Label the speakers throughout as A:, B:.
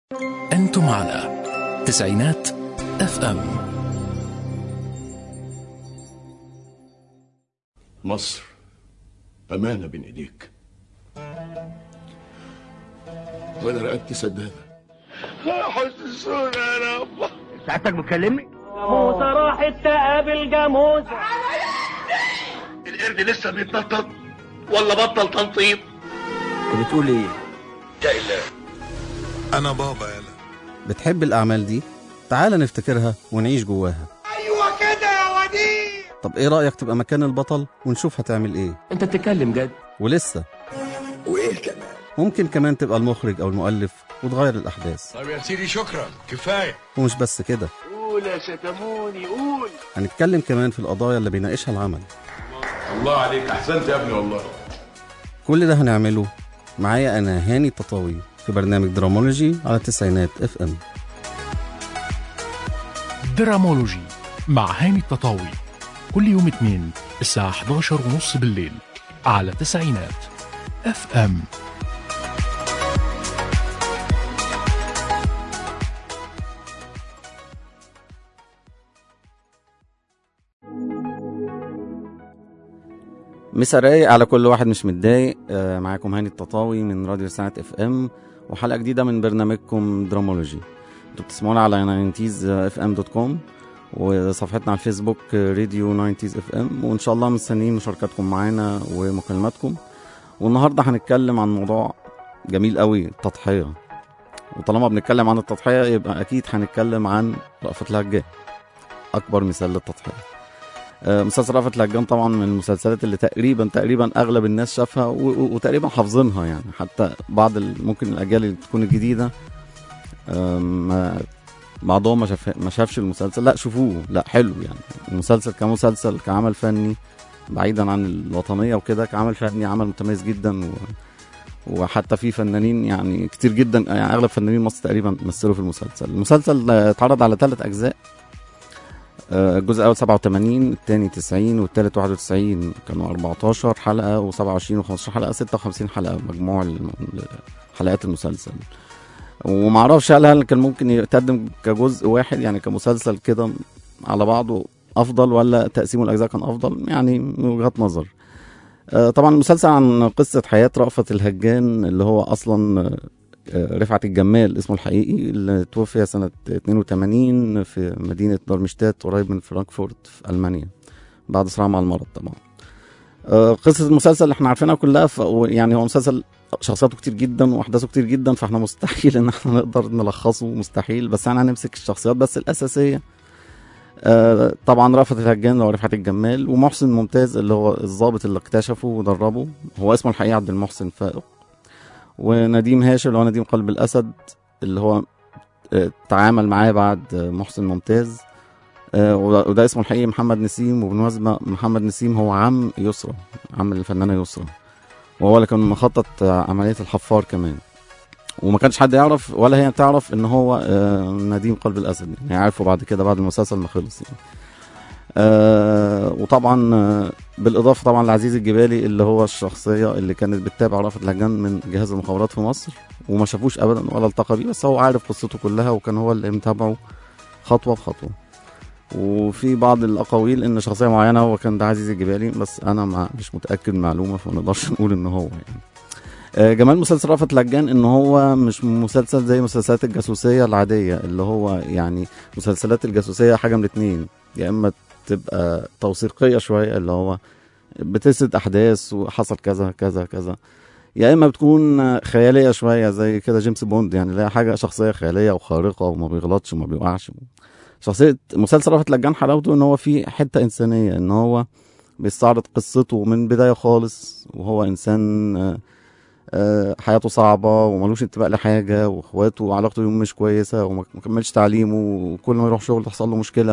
A: أنتم على تسعينات اف ام
B: مصر أمانة بين إيديك وأنا رقبتي سدادة حسسونا يا رب
C: ساعتك بتكلمني
D: موسى راحت تقابل جاموسة
B: القرد لسه بيتنطط ولا بطل تنطيط
C: انت بتقول ايه
E: أنا بابا يلا
F: بتحب الأعمال دي؟ تعال نفتكرها ونعيش جواها
E: أيوة كده يا وديع
F: طب إيه رأيك تبقى مكان البطل ونشوف هتعمل إيه؟
A: أنت بتتكلم جد
F: ولسه
E: وإيه كمان
F: ممكن كمان تبقى المخرج أو المؤلف وتغير الأحداث
E: طب يا سيدي شكرا كفاية
F: ومش بس كده
B: قول يا شتموني قول
F: هنتكلم كمان في القضايا اللي بيناقشها العمل
B: الله عليك أحسنت يا ابني والله
F: كل ده هنعمله معايا أنا هاني التطاوي في برنامج درامولوجي على تسعينات اف ام
A: درامولوجي مع هاني التطاوي كل يوم اثنين الساعة 11 ونص بالليل على تسعينات اف ام
F: مسا رايق على كل واحد مش متضايق آه، معاكم هاني التطاوي من راديو ساعة اف ام وحلقة جديدة من برنامجكم درامولوجي انتوا بتسمعونا على 90s اف ام دوت كوم وصفحتنا على الفيسبوك آه، راديو 90s اف ام وان شاء الله مستنيين مشاركاتكم معانا ومكالماتكم والنهارده هنتكلم عن موضوع جميل قوي التضحية وطالما بنتكلم عن التضحية يبقى اكيد هنتكلم عن رأفت الهجان اكبر مثال للتضحية آه، مسلسل رأفت الهجان طبعا من المسلسلات اللي تقريبا تقريبا اغلب الناس شافها و- و- وتقريبا حافظينها يعني حتى بعض ال- ممكن الاجيال اللي تكون الجديده آم، ما بعضهم ما شاف ما شافش المسلسل لا شوفوه لا حلو يعني المسلسل كمسلسل كعمل فني بعيدا عن الوطنيه وكده كعمل فني عمل متميز جدا و وحتى في فنانين يعني كتير جدا يعني اغلب فنانين مصر تقريبا مثلوا في المسلسل المسلسل آه، اتعرض على ثلاث اجزاء آه، الجزء الاول 87 الثاني 90 والثالث 91 كانوا 14 حلقه و27 و15 حلقه 56 حلقه مجموع الم- حلقات المسلسل ومعرفش هل هل كان ممكن يتقدم كجزء واحد يعني كمسلسل كده على بعضه افضل ولا تقسيم الاجزاء كان افضل يعني من وجهات نظر آه، طبعا المسلسل عن قصه حياه رأفت الهجان اللي هو اصلا آه، رفعت الجمال اسمه الحقيقي اللي توفي سنة 82 في مدينة دارمشتات قريب من فرانكفورت في ألمانيا بعد صراع مع المرض طبعا آه، قصة المسلسل اللي احنا عارفينها كلها ف... يعني هو مسلسل شخصياته كتير جدا واحداثه كتير جدا فاحنا مستحيل ان احنا نقدر نلخصه مستحيل بس احنا هنمسك الشخصيات بس الاساسيه آه طبعا رأفت الهجان اللي هو رفعت الجمال ومحسن ممتاز اللي هو الضابط اللي اكتشفه ودربه هو اسمه الحقيقي عبد المحسن فائق ونديم هاشم اللي هو نديم قلب الاسد اللي هو آه، تعامل معاه بعد آه، محسن ممتاز آه، وده وده اسمه الحقيقي محمد نسيم وبالمناسبة محمد نسيم هو عم يسرى عم الفنانة يسرى وهو اللي كان مخطط آه، عملية الحفار كمان وما كانش حد يعرف ولا هي تعرف ان هو آه، نديم قلب الاسد يعني عرفوا بعد كده بعد المسلسل ما خلص يعني آه وطبعا آه، بالاضافه طبعا لعزيز الجبالي اللي هو الشخصيه اللي كانت بتتابع رأفت الهجان من جهاز المخابرات في مصر وما شافوش ابدا ولا التقى بيه بس هو عارف قصته كلها وكان هو اللي متابعه خطوه بخطوه وفي بعض الاقاويل ان شخصيه معينه هو كان ده عزيز الجبالي بس انا ما مش متاكد من المعلومه فما نقدرش نقول ان هو يعني آه، جمال مسلسل رأفت الهجان ان هو مش مسلسل زي مسلسلات الجاسوسيه العاديه اللي هو يعني مسلسلات الجاسوسيه حاجه من اتنين يا اما تبقى توثيقيه شويه اللي هو بتسرد احداث وحصل كذا كذا كذا يا اما بتكون خياليه شويه زي كده جيمس بوند يعني اللي هي حاجه شخصيه خياليه وخارقه وما بيغلطش وما بيوقعش شخصيه مسلسل رأفت الهجان حلاوته ان هو فيه حته انسانيه ان هو بيستعرض قصته من بدايه خالص وهو انسان آه، آه، حياته صعبة وملوش انتماء لحاجة واخواته وعلاقته بيهم مش كويسة وما ما كملش تعليمه وكل ما يروح شغل تحصل له مشكلة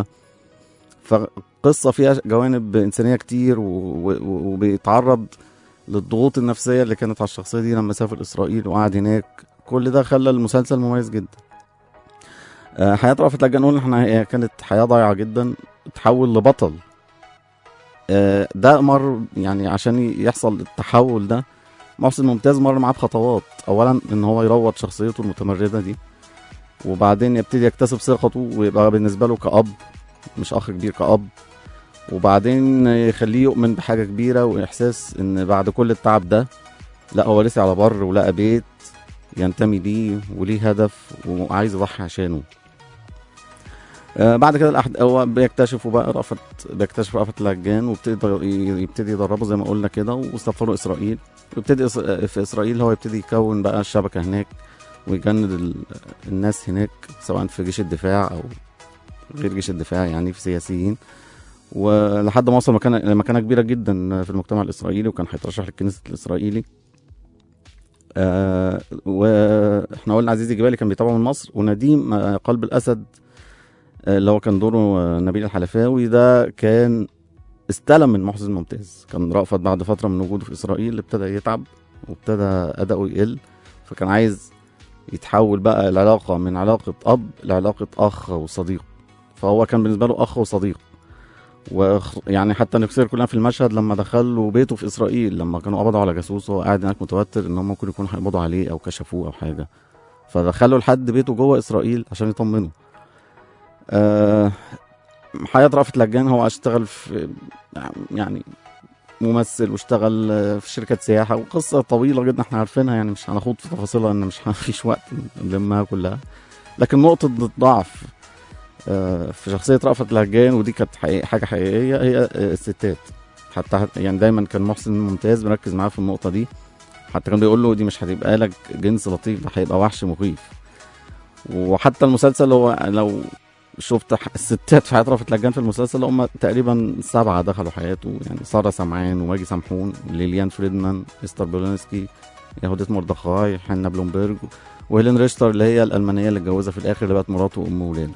F: فقصة فيها جوانب إنسانية كتير و- و- وبيتعرض للضغوط النفسية اللي كانت على الشخصية دي لما سافر إسرائيل وقعد هناك كل ده خلى المسلسل مميز جدا آه، حياة رأفت الهجان نقول احنا هي كانت حياة ضايعة جدا تحول لبطل آه، ده مر يعني عشان يحصل التحول ده محسن ممتاز مر معاه بخطوات اولا ان هو يروض شخصيته المتمرده دي وبعدين يبتدي يكتسب ثقته ويبقى بالنسبة له كأب مش أخ كبير كأب وبعدين يخليه يؤمن بحاجة كبيرة وإحساس إن بعد كل التعب ده لا هو لسه على بر ولقى بيت ينتمي ليه وليه هدف وعايز يضحي عشانه آه بعد كده الأحد... هو بيكتشفوا بقى رأفت بيكتشف رأفت الهجان ويبتدي يبتدي يدربه زي ما قلنا كده وسفروا إسرائيل ويبتدي إس- في إسرائيل هو يبتدي يكون بقى الشبكة هناك ويجند ال... الناس هناك سواء في جيش الدفاع أو غير جيش الدفاع يعني في سياسيين ولحد ما وصل مكانه لمكانه كبيره جدا في المجتمع الاسرائيلي وكان هيترشح للكنيسة الاسرائيلي آه واحنا قلنا عزيزي جبالي كان بيتابعه من مصر ونديم آه، قلب الاسد آه، اللي هو كان دوره آه، نبيل الحلفاوي ده كان استلم من محسن ممتاز كان رأفت بعد فتره من وجوده في اسرائيل ابتدى يتعب وابتدى اداؤه يقل فكان عايز يتحول بقى العلاقه من علاقه اب لعلاقه اخ وصديق فهو كان بالنسبه له اخ وصديق ويعني حتى نفسير كلنا في المشهد لما دخلوا بيته في اسرائيل لما كانوا قبضوا على جاسوس وهو قاعد هناك متوتر ان هم ممكن يكونوا هيقبضوا عليه او كشفوه او حاجه فدخلوا لحد بيته جوه اسرائيل عشان يطمنوا آه حياة رأفت لجان هو اشتغل في يعني ممثل واشتغل آه، في شركة سياحة وقصة طويلة جدا احنا عارفينها يعني مش هنخوض في تفاصيلها ان مش مفيش وقت نلمها كلها لكن نقطة ضعف آه، في شخصية رأفت الهجان ودي كانت حقيقة حاجة حقيقية هي آه، الستات حتى يعني دايما كان محسن ممتاز مركز معاه في النقطة دي حتى كان بيقول له دي مش هتبقى لك جنس لطيف ده هيبقى وحش مخيف وحتى المسلسل هو لو شفت ح- الستات في حياة رأفت الهجان في المسلسل هم تقريبا سبعة دخلوا حياته يعني سارة سمعان وماجي سمحون ليليان فريدمان استر بولونسكي يهوديت مردخاي حنا بلومبرج وهيلين ريشتر اللي هي الألمانية اللي اتجوزها في الآخر اللي بقت مراته وأم ولاده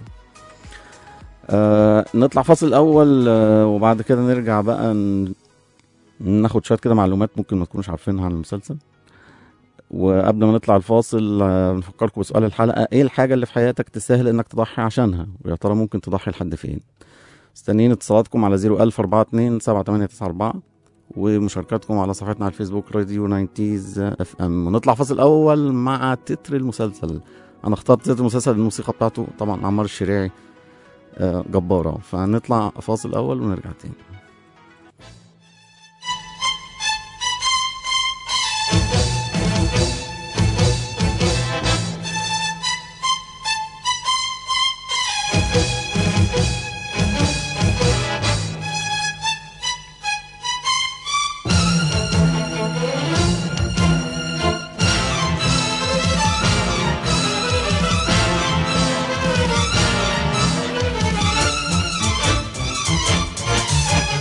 F: آه نطلع فاصل الاول آه وبعد كده نرجع بقى ن... ناخد شويه كده معلومات ممكن ما تكونوش عارفينها عن المسلسل وقبل ما نطلع الفاصل آه نفكركم بسؤال الحلقه ايه الحاجه اللي في حياتك تسهل انك تضحي عشانها ويا ترى ممكن تضحي لحد فين مستنيين اتصالاتكم على 01042 7894 ومشاركاتكم على صفحتنا على الفيسبوك راديو 90 اف ام ونطلع فاصل اول مع تتر المسلسل انا اخترت تتر المسلسل الموسيقى بتاعته طبعا عمار الشريعي آه، جبارة فهنطلع فاصل أول ونرجع تاني
G: Thank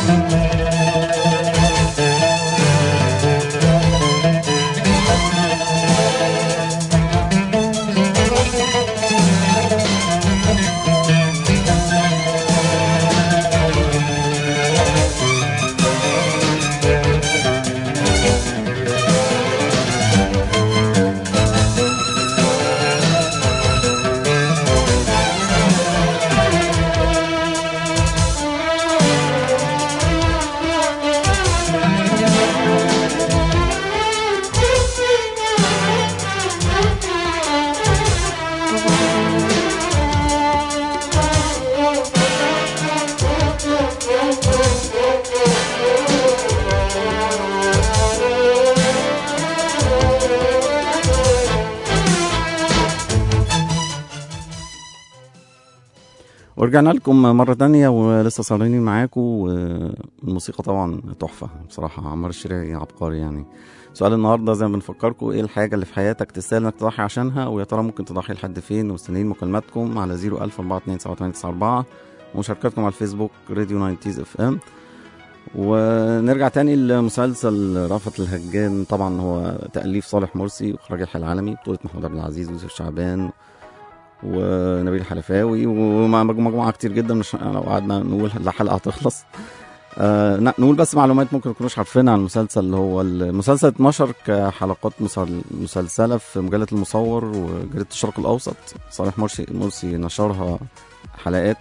F: ورجعنا لكم مرة تانية ولسه صارين معاكم الموسيقى طبعا تحفة بصراحة عمار الشريعي عبقري يعني سؤال النهاردة زي ما بنفكركم ايه الحاجة اللي في حياتك تستاهل انك تضحي عشانها ويا ترى ممكن تضحي لحد فين ومستنيين مكالماتكم على 01042 ومشاركاتكم على الفيسبوك راديو 90 اف ام ونرجع تاني لمسلسل رأفت الهجان طبعا هو تأليف صالح مرسي وإخراج يحيى العالمي بطولة محمود عبد العزيز ويوسف شعبان ونبيل الحلفاوي ومع مجموعة كتير جدا مش لو قعدنا نقول الحلقة هتخلص آه نقول بس معلومات ممكن تكونوش عارفينها عن المسلسل اللي هو المسلسل اتنشر كحلقات مسلسلة في مجلة المصور وجريدة الشرق الأوسط صالح مرسي مرسي نشرها حلقات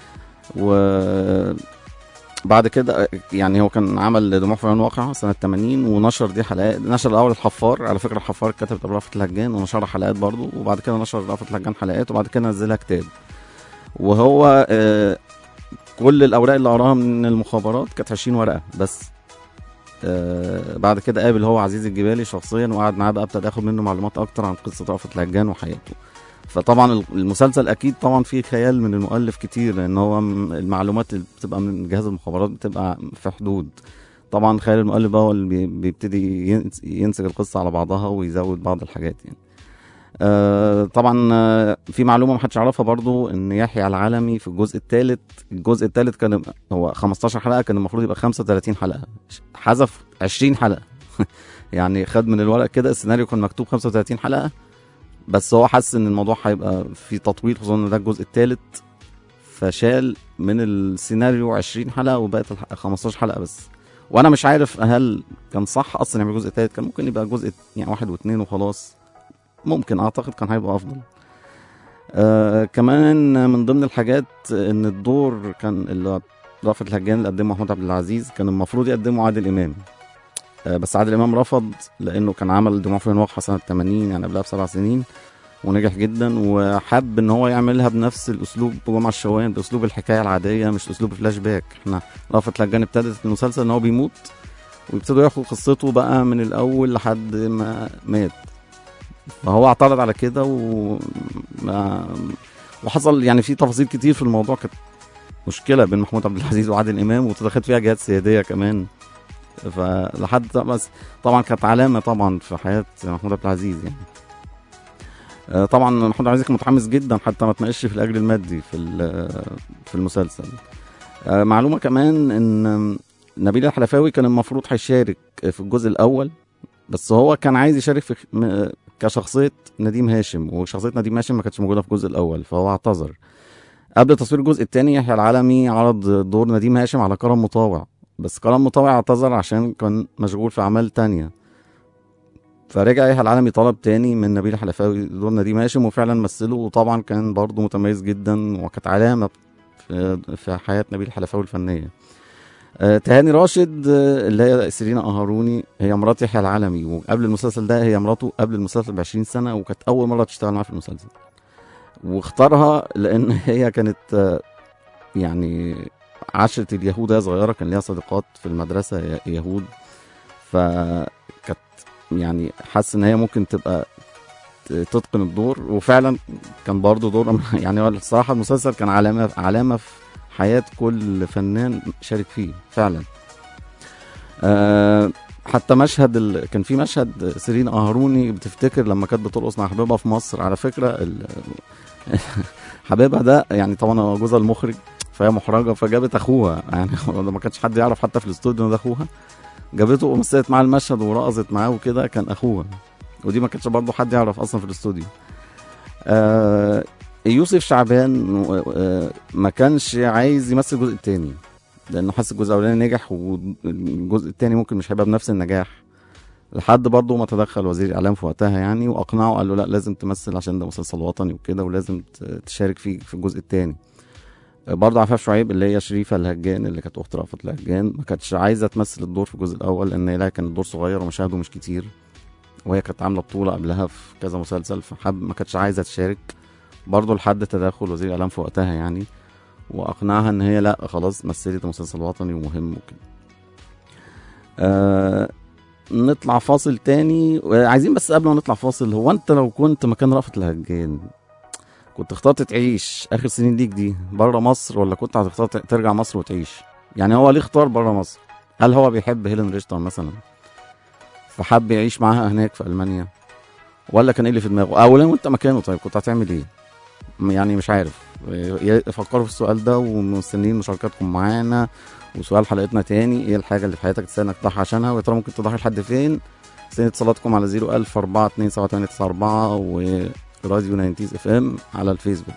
F: و بعد كده يعني هو كان عمل دموع في عيون واقع سنة 80 ونشر دي حلقات نشر الأول الحفار على فكرة الحفار كتب رأفت الهجان ونشرها حلقات برضو وبعد كده نشر رأفت الهجان حلقات وبعد كده نزلها كتاب وهو آه كل الأوراق اللي قراها من المخابرات كانت 20 ورقة بس آه بعد كده قابل هو عزيز الجبالي شخصيا وقعد معاه بقى ابتدى ياخد منه معلومات أكتر عن قصة رأفت الهجان وحياته فطبعا المسلسل اكيد طبعا فيه خيال من المؤلف كتير لان هو المعلومات اللي بتبقى من جهاز المخابرات بتبقى في حدود طبعا خيال المؤلف هو اللي بيبتدي ينسج القصه على بعضها ويزود بعض الحاجات يعني آه طبعا في معلومه ما حدش يعرفها برضو ان يحيى العالمي في الجزء الثالث الجزء الثالث كان هو 15 حلقه كان المفروض يبقى 35 حلقه حذف 20 حلقه يعني خد من الورق كده السيناريو كان مكتوب 35 حلقه بس هو حس ان الموضوع هيبقى في تطويل خصوصا ان ده الجزء الثالث فشال من السيناريو 20 حلقه وبقت 15 حلقه بس وانا مش عارف هل كان صح اصلا يعمل جزء ثالث كان ممكن يبقى جزء يعني واحد واثنين وخلاص ممكن اعتقد كان هيبقى افضل آه كمان من ضمن الحاجات ان الدور كان اللي رأفت الهجان اللي قدمه محمود عبد العزيز كان المفروض يقدمه عادل امام بس عادل امام رفض لانه كان عمل دموع في الواقع سنه 80 يعني قبلها بسبع سنين ونجح جدا وحب ان هو يعملها بنفس الاسلوب جمعه الشوان باسلوب الحكايه العاديه مش اسلوب الفلاش باك احنا رأفت الهجان ابتدت المسلسل ان هو بيموت ويبتدوا ياخدوا قصته بقى من الاول لحد ما مات فهو اعترض على كده و وحصل يعني في تفاصيل كتير في الموضوع كانت مشكله بين محمود عبد العزيز وعادل امام وتدخلت فيها جهات سياديه كمان فلحد بس طبعا كانت علامه طبعا في حياه محمود عبد العزيز يعني طبعا محمود عبد العزيز كان متحمس جدا حتى ما تناقش في الاجر المادي في في المسلسل معلومه كمان ان نبيل الحلفاوي كان المفروض هيشارك في الجزء الاول بس هو كان عايز يشارك في كشخصيه نديم هاشم وشخصيه نديم هاشم ما كانتش موجوده في الجزء الاول فهو اعتذر قبل تصوير الجزء الثاني يحيى العالمي عرض دور نديم هاشم على كرم مطاوع بس كرم مطاوع اعتذر عشان كان مشغول في اعمال تانية فرجع يحيى العالمي طلب تاني من نبيل حلفاوي دور نديم هاشم وفعلا مثله وطبعا كان برضه متميز جدا وكانت علامه في, في حياه نبيل حلفاوي الفنيه آه تهاني راشد آه اللي هي سيرينا قهروني هي مرات يحيى العالمي وقبل المسلسل ده هي مراته قبل المسلسل ب 20 سنه وكانت اول مره تشتغل معاه في المسلسل واختارها لان هي كانت آه يعني عشرة اليهود وهي صغيرة كان ليها صديقات في المدرسة يهود فكانت يعني حاسس ان هي ممكن تبقى تتقن الدور وفعلا كان برضه دور يعني الصراحة المسلسل كان علامة علامة في حياة كل فنان شارك فيه فعلا أه حتى مشهد ال... كان في مشهد سيرين قهروني بتفتكر لما كانت بترقص مع حبيبها في مصر على فكرة ال... حبيبها ده يعني طبعا هو جوزها المخرج فهي محرجه فجابت اخوها يعني ما كانش حد يعرف حتى في الاستوديو ان ده اخوها جابته ومثلت معاه المشهد ورقصت معاه وكده كان اخوها ودي ما كانش برضه حد يعرف اصلا في الاستوديو آه يوسف شعبان آه ما كانش عايز يمثل الجزء الثاني لانه حس الجزء الاولاني نجح والجزء الثاني ممكن مش هيبقى بنفس النجاح لحد برضه ما تدخل وزير الاعلام في وقتها يعني واقنعه قال له لا لازم تمثل عشان ده مسلسل وطني وكده ولازم ت- تشارك فيه في الجزء الثاني برضه عفاف شعيب اللي هي شريفه الهجان اللي كانت اخت رأفت الهجان ما كانتش عايزه تمثل الدور في الجزء الاول لان لها كان الدور صغير ومشاهده مش كتير وهي كانت عامله بطوله قبلها في كذا مسلسل فحب ما كانتش عايزه تشارك برضه لحد تدخل وزير الاعلام في وقتها يعني واقنعها ان هي لا خلاص مثلت مسلسل وطني ومهم وكده آه نطلع فاصل تاني عايزين بس قبل ما نطلع فاصل هو انت لو كنت مكان رأفت الهجان كنت اخترت تعيش اخر سنين ليك دي بره مصر ولا كنت هتختار ت- ترجع مصر وتعيش يعني هو ليه اختار بره مصر هل هو بيحب هيلين ريشتر مثلا فحب يعيش معاها هناك في المانيا ولا كان ايه اللي في دماغه او لو انت مكانه طيب كنت هتعمل ايه م- يعني مش عارف يا- فكروا في السؤال ده ومستنيين مشاركاتكم معانا وسؤال حلقتنا تاني ايه الحاجه اللي في حياتك تستاهل انك تضحي عشانها ويا ترى ممكن تضحي لحد فين مستنيين اتصالاتكم على 01000 427 وراديو 90 اف ام على الفيسبوك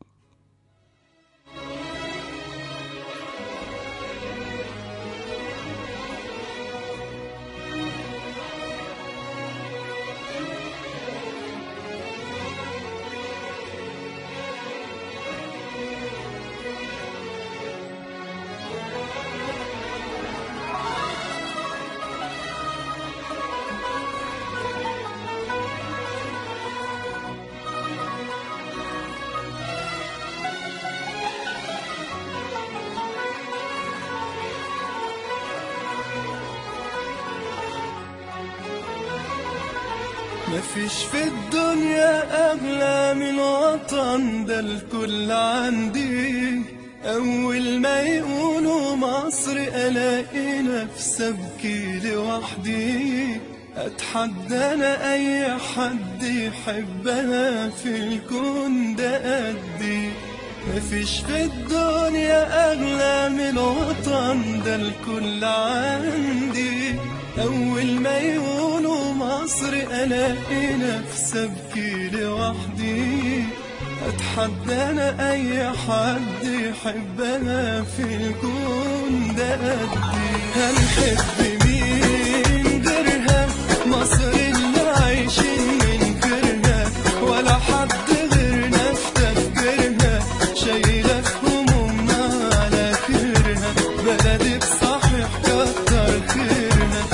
G: مفيش في الدنيا أغلى من وطن ده الكل عندي أول ما يقولوا مصر ألاقي نفسي أبكي لوحدي أتحدى أنا أي حد يحب أنا في الكون ده قدي مفيش في الدنيا أغلى من وطن ده الكل عندي أول ما يقولوا مصر ألاقي نفسي أبكي لوحدي أتحدى أنا أي حد يحب أنا في الكون ده قدي هنحب مين غيرها مصر اللي عايشين من غيرها ولا حد غيرنا في تفكيرها شايلة في همومنا على خيرها بلدي بصحيح كتر خيرها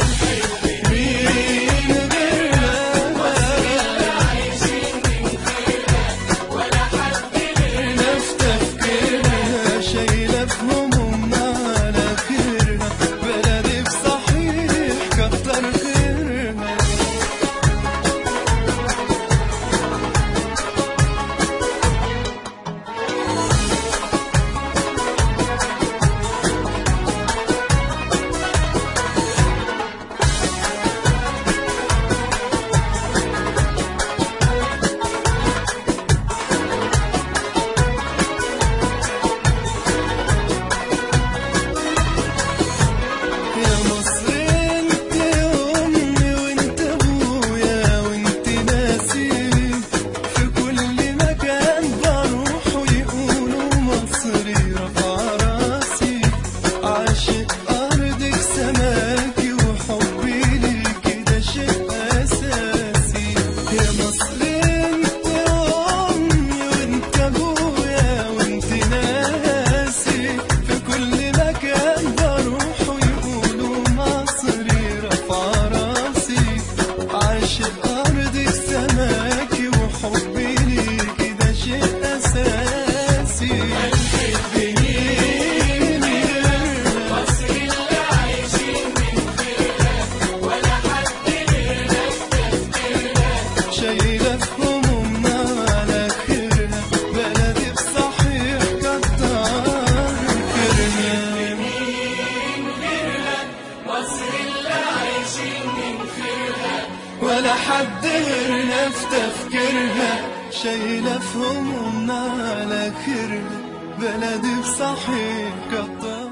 G: مين غيرها نفس تفكيرها شايلة في همومنا على خيرها بلدي بصحيح كتر خيرها يا مصر انت امي وانت ابويا وانت ناسي في كل مكان بروح ويقولوا مصري رفع راسي عاشق ارضك سماكي وحبي ليكي ده شيء اساسي يا مصر انت امي وانت ابويا وانت ناسي في كل مكان بروح ويقولوا مصري رفع راسي عاشق أرضك سماكي وحبي ليكي ده شيء أساسي شايلة في همومنا على خيرها بلدي بصحيح كتر خيرها ولا حد غيرنا في تفكيرها شايلة في همومنا على خيرها بلدي بصحيح كتر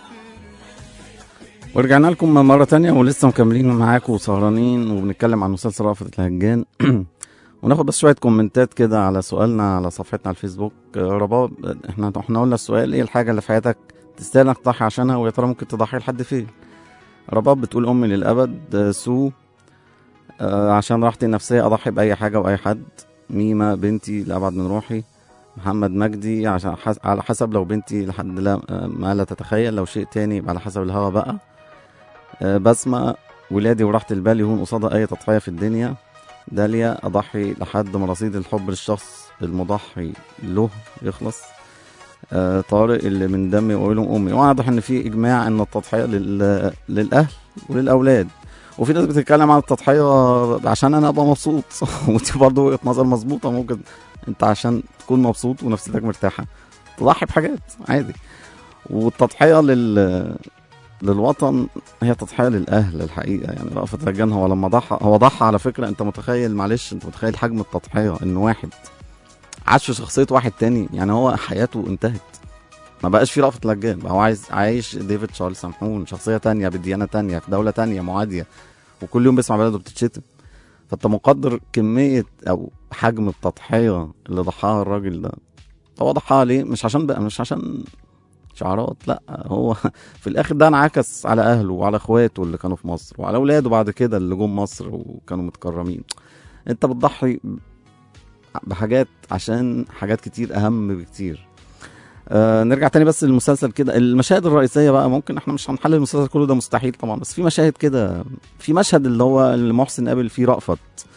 F: ورجعنا لكم مرة تانية ولسه مكملين معاكم وسهرانين وبنتكلم عن مسلسل رأفت الهجان وناخد بس شوية كومنتات كده على سؤالنا على صفحتنا على الفيسبوك آه، رباب احنا احنا قلنا السؤال ايه الحاجة اللي في حياتك تستاهل انك تضحي عشانها ويا ترى ممكن تضحي لحد فين رباب بتقول امي للابد آه، سو آه، عشان راحتي النفسية اضحي باي حاجة واي حد ميمة بنتي لأبعد من روحي محمد مجدي عشان حس... على حسب لو بنتي لحد لا آه، ما لا تتخيل لو شيء تاني يبقى على حسب الهوا بقى آه، بسمة ولادي وراحة البال يهون قصادها أي تضحية في الدنيا داليا أضحي لحد ما رصيد الحب للشخص المضحي له يخلص آه، طارق اللي من دمي وأقول لهم أمي واضح إن في إجماع إن التضحية لل... للأهل وللأولاد وفي ناس بتتكلم عن التضحية عشان أنا أبقى مبسوط ودي برضه وجهة نظر مظبوطة ممكن أنت عشان تكون مبسوط ونفسيتك مرتاحة تضحي بحاجات عادي والتضحية لل للوطن هي تضحية للأهل الحقيقة يعني رأفت هجان هو لما ضحى هو ضحى على فكرة أنت متخيل معلش أنت متخيل حجم التضحية إن واحد عاش في شخصية واحد تاني يعني هو حياته انتهت ما بقاش في رأفت الهجان بقى هو عايز عايش ديفيد شارل سامحون شخصية تانية بديانة تانية في دولة تانية معادية وكل يوم بيسمع بلده بتتشتم فأنت مقدر كمية أو حجم التضحية اللي ضحاها الراجل ده هو ضحاها ليه؟ مش عشان بقى مش عشان شعارات لا هو في الاخر ده انعكس على اهله وعلى اخواته اللي كانوا في مصر وعلى اولاده بعد كده اللي جم مصر وكانوا متكرمين انت بتضحي بحاجات عشان حاجات كتير اهم بكتير آه نرجع تاني بس للمسلسل كده المشاهد الرئيسيه بقى ممكن احنا مش هنحلل المسلسل كله ده مستحيل طبعا بس في مشاهد كده في مشهد اللي هو اللي محسن قابل فيه رأفت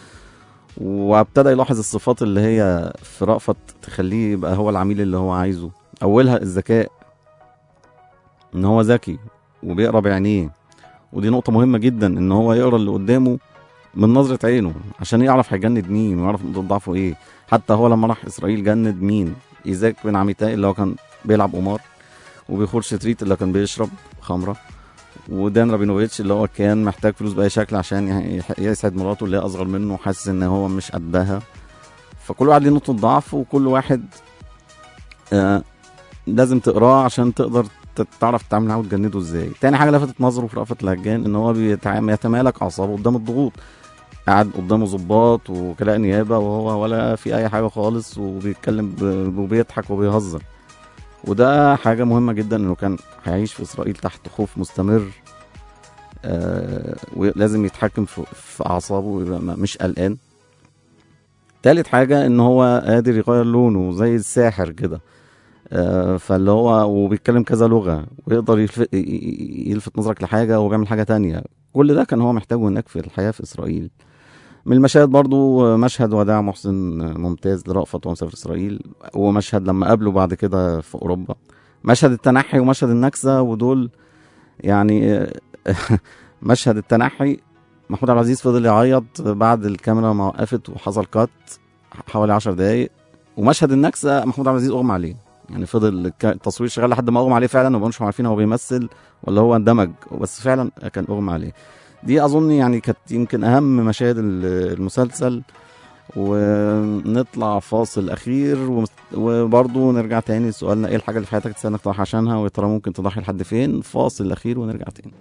F: وابتدى يلاحظ الصفات اللي هي في رأفت تخليه يبقى هو العميل اللي هو عايزه اولها الذكاء ان هو ذكي وبيقرا بعينيه ودي نقطة مهمة جدا ان هو يقرا اللي قدامه من نظرة عينه عشان يعرف هيجند مين ويعرف نقطة ضعفه ايه حتى هو لما راح اسرائيل جند مين ايزاك بن عميتاي اللي هو كان بيلعب قمار وبيخور شتريت اللي كان بيشرب خمرة ودان رابينوفيتش اللي هو كان محتاج فلوس بأي شكل عشان يح- يسعد مراته اللي هي أصغر منه وحاسس إن هو مش قدها فكل واحد ليه نقطة ضعف وكل واحد آه لازم تقراه عشان تقدر ت- تعرف تتعامل معاه وتجنده ازاي تاني حاجه لفتت نظره في رأفت الهجان ان هو بيتعامل يتمالك اعصابه قدام الضغوط قاعد قدامه ظباط وكلاء نيابه وهو ولا في اي حاجه خالص وبيتكلم ب- وبيضحك وبيهزر وده حاجه مهمه جدا انه كان هيعيش في اسرائيل تحت خوف مستمر آه ولازم يتحكم في, في اعصابه ويبقى م- مش قلقان تالت حاجه ان هو قادر يغير لونه زي الساحر كده آه، فاللي هو وبيتكلم كذا لغة ويقدر يلفت, يلفت نظرك لحاجة وبيعمل حاجة تانية كل ده كان هو محتاجه هناك في الحياة في إسرائيل من المشاهد برضو آه، مشهد وداع محسن آه، ممتاز لرأفت وهو مسافر إسرائيل ومشهد لما قابله بعد كده في أوروبا مشهد التنحي ومشهد النكسة ودول يعني آه، مشهد التنحي محمود عبد العزيز فضل يعيط بعد الكاميرا ما وقفت وحصل كات حوالي عشر دقايق ومشهد النكسة محمود عبد العزيز أغمى عليه يعني فضل الك- التصوير شغال لحد ما اغمى عليه فعلا وما كانوش عارفين هو بيمثل ولا هو اندمج بس فعلا كان اغمى عليه دي اظن يعني كانت يمكن اهم مشاهد ال- المسلسل ونطلع فاصل اخير ومس- وبرضه نرجع تاني لسؤالنا ايه الحاجه اللي في حياتك تستنى تضحي عشانها ويا ترى ممكن تضحي لحد فين فاصل اخير ونرجع تاني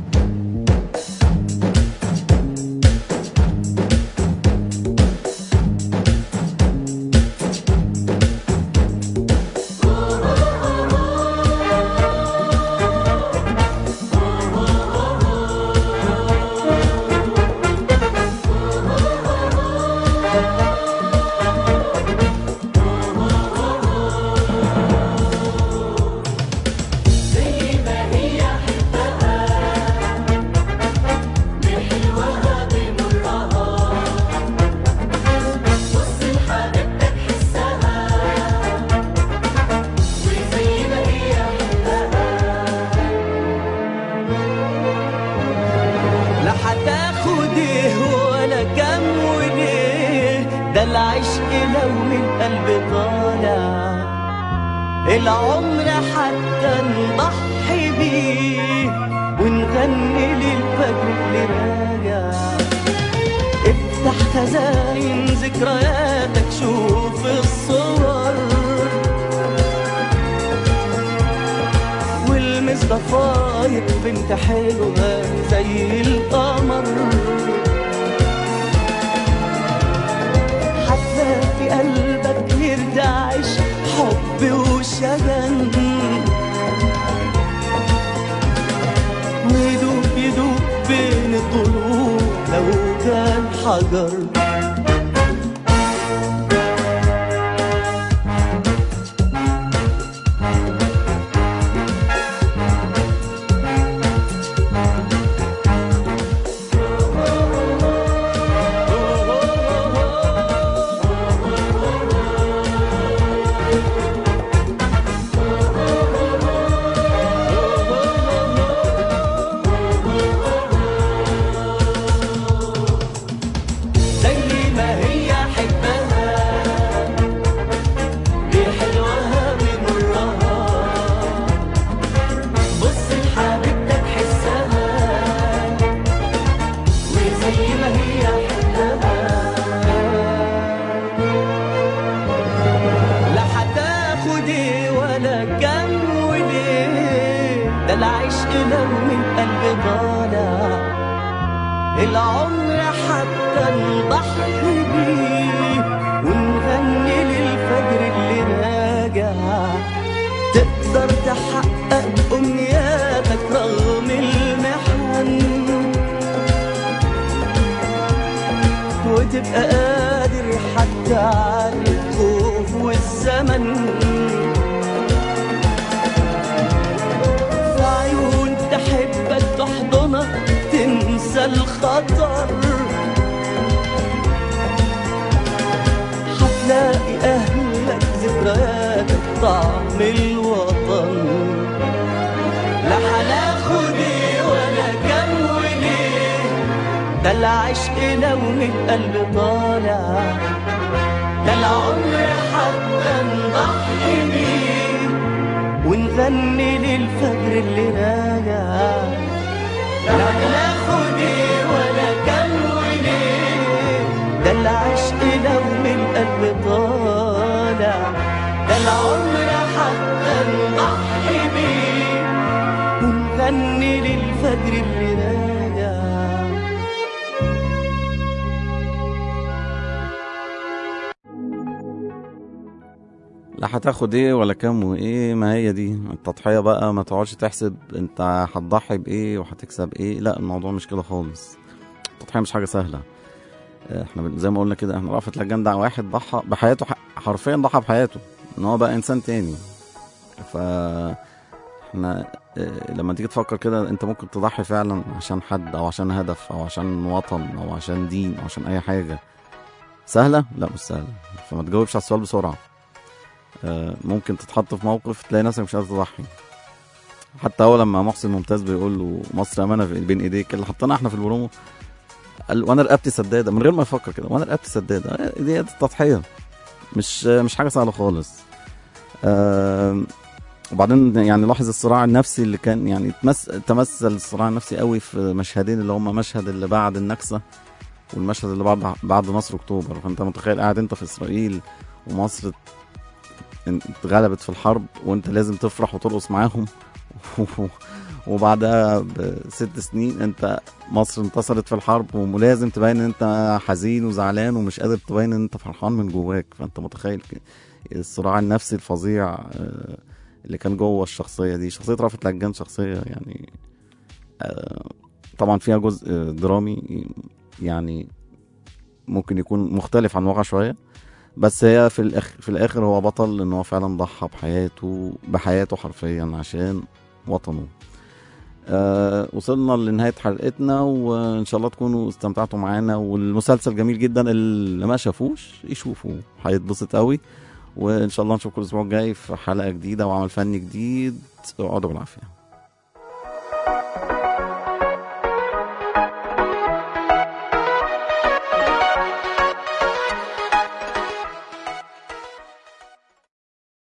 G: لا هتاخد ايه ولا كام وليه ده العشق لو من قلب طالع العمر حتى نضحي بيه ونغني للفجر اللي راجع افتح خزاين ذكرياتك شوف الصور ضفاير بنت حلوة زي القمر هتلاقي قلبك يرتعش حب وشجن ويدوب يدوب بين الضلوع لو كان حجر زي ما هي حبها بحلوها بمرها بص لحبيبتك حسها وزي ما هي حبها لا هتاخد ايه ولا كم وليه ده العشق لو من قلب طالع العمر حتى نضحي بيه ونغني للفجر اللي راجع تقدر تحقق أمنياتك رغم المحن وتبقى قادر حتى على الخوف والزمن في عيون تحبك تحضنك تنسى الخطر هتلاقي أهلك ذكرياتك طعم الوطن لا هناخد ايه ولا كم وليه ده العشق لو من القلب طالع ده العمر حتى نضحي بيه ونغني للفجر اللي راجع لا ناخد ايه ولا كم وليه ده العشق لو من قلب طالع ده العمر حتى نضحي بيه ونغني للفجر اللي راجع
F: لا هتاخد ايه ولا كام وايه ما هي دي التضحية بقى ما تقعدش تحسب انت هتضحي بايه وهتكسب ايه لا الموضوع مش كده خالص التضحية مش حاجة سهلة احنا بن- زي ما قلنا كده احنا رأفت لجان ده واحد ضحى بحياته ح- حرفيا ضحى بحياته ان هو بقى انسان تاني ف احنا اه، لما تيجي تفكر كده انت ممكن تضحي فعلا عشان حد او عشان هدف او عشان وطن او عشان دين او عشان اي حاجة سهلة؟ لا مش سهلة فما تجاوبش على السؤال بسرعة آه، ممكن تتحط في موقف تلاقي نفسك مش قادر تضحي حتى هو لما محسن ممتاز بيقول له مصر امانه في- بين ايديك اللي حطينا احنا في البرومو قال وانا رقبتي سداده من غير ما يفكر كده وانا رقبتي سداده آه، دي تضحيه مش مش حاجه سهله خالص آه وبعدين يعني لاحظ الصراع النفسي اللي كان يعني تمس تمثل الصراع النفسي قوي في مشهدين اللي هم مشهد اللي بعد النكسه والمشهد اللي بعد بعد نصر اكتوبر فانت متخيل قاعد انت في اسرائيل ومصر اتغلبت في الحرب وانت لازم تفرح وترقص معاهم وبعدها بست سنين انت مصر انتصرت في الحرب ولازم تبين ان انت حزين وزعلان ومش قادر تبين ان انت فرحان من جواك فانت متخيل ك- الصراع النفسي الفظيع آه، اللي كان جوه الشخصيه دي شخصيه رأفت لجان شخصيه يعني آه، طبعا فيها جزء درامي يعني ممكن يكون مختلف عن الواقع شويه بس هي في الاخر في الاخر هو بطل ان هو فعلا ضحى بحياته بحياته حرفيا عشان وطنه آه وصلنا لنهاية حلقتنا وإن شاء الله تكونوا استمتعتوا معانا والمسلسل جميل جدا اللي ما شافوش يشوفوه هيتبسط قوي وإن شاء الله نشوفكم الأسبوع الجاي في حلقة جديدة وعمل فني جديد اقعدوا بالعافية